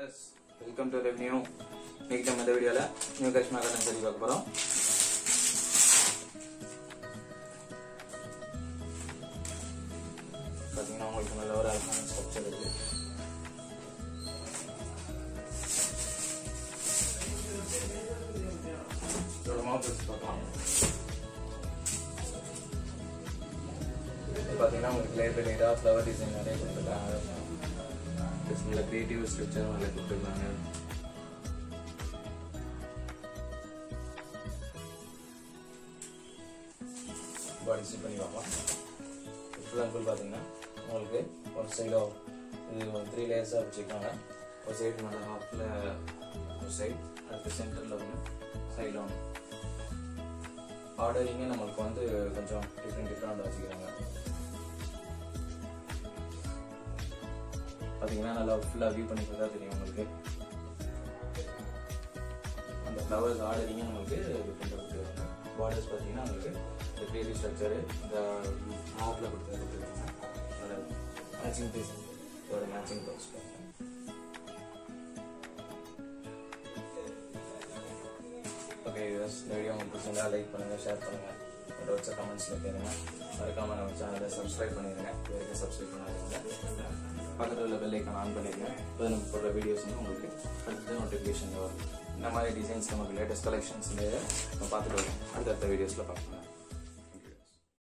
yes welcome to revenue இன்னைக்கு நம்ம இந்த வீடியோவில் நியூ கரிஷ்மா கடன் சரி பார்க்க போகிறோம் பார்த்தீங்கன்னா உங்களுக்கு நல்ல ஒரு அழகான ஸ்ட்ரக்சர் இருக்கு இதோட மவுத் வச்சு பார்க்கலாம் இது பார்த்தீங்கன்னா உங்களுக்கு லேயர் பை லேயராக ஃப்ளவர் டிசைன் நிறைய கொடுத்துருக்காங்க ப்ளஸ் நல்ல க்ரியேட்டிவ் ஸ்ட்ரக்சர் நிறைய கொடுத்துருக்காங்க பாடி ஸ்டிச் பண்ணி பார்க்கலாம் ஃபுல் அண்ட் ஃபுல் பார்த்தீங்கன்னா உங்களுக்கு ஒரு சைடோ இது ஒரு த்ரீ லேயர்ஸாக வச்சுருக்காங்க ஒரு சைடு நல்ல ஹாஃபில் ஒரு சைடு அடுத்து சென்டரில் ஒன்று சைடில் ஒன்று ஆர்டரிங்கே நம்மளுக்கு வந்து கொஞ்சம் டிஃப்ரெண்ட் டிஃப்ரெண்ட் வச்சுக்கிறாங்க பார்த்தீங்கன்னா நல்லா ஃபுல்லாக வியூ பண்ணி பார்த்தா தெரியும் உங்களுக்கு அந்த ஃப்ளவர்ஸ் ஆர்டரிங்கே நம்மளுக்கு டிஃப்ரெண்ட்டாக கொடுத்துருக்காங்க பார்டர்ஸ் பார்த்தீங்கன்னா உங்களுக்கு இந்த கிரியேட்டிவ் ஸ்ட்ரக்சரு இந்த மாப்பில் கொடுத்து கொடுத்துருக்காங்க அதோட மேட்சிங் பீஸ் இதோட மேட்சிங் ப்ளவுஸ் ஓகே யூஸ் இந்த வீடியோ உங்களுக்கு பிடிச்சிருந்தா லைக் பண்ணுங்கள் ஷேர் பண்ணுங்கள் என்னோட வச்ச கமெண்ட்ஸில் கேளுங்க மறக்காம நம்ம சேனலை சப்ஸ்கிரைப் பண்ணிடுங்க இது வரைக்கும் சப்ஸ்கிரைப் பண்ணாதீங்க பக்கத்தில் உள்ள பெல் ஐக்கான் ஆன் பண்ணிடுங்க இப்போ நம்ம போடுற வீடியோஸ் வந்து உங்களுக்கு அடுத்த நோட்டிஃபிகேஷன் வரும் இந்த மாதிரி டிசைன்ஸ் நமக்கு லேட்டஸ்ட் கலெக்ஷன்ஸ் நம்ம பார்த்துட்டு வரோம் அடுத்தடுத்த வீடியோஸில் பார்க்கலாம்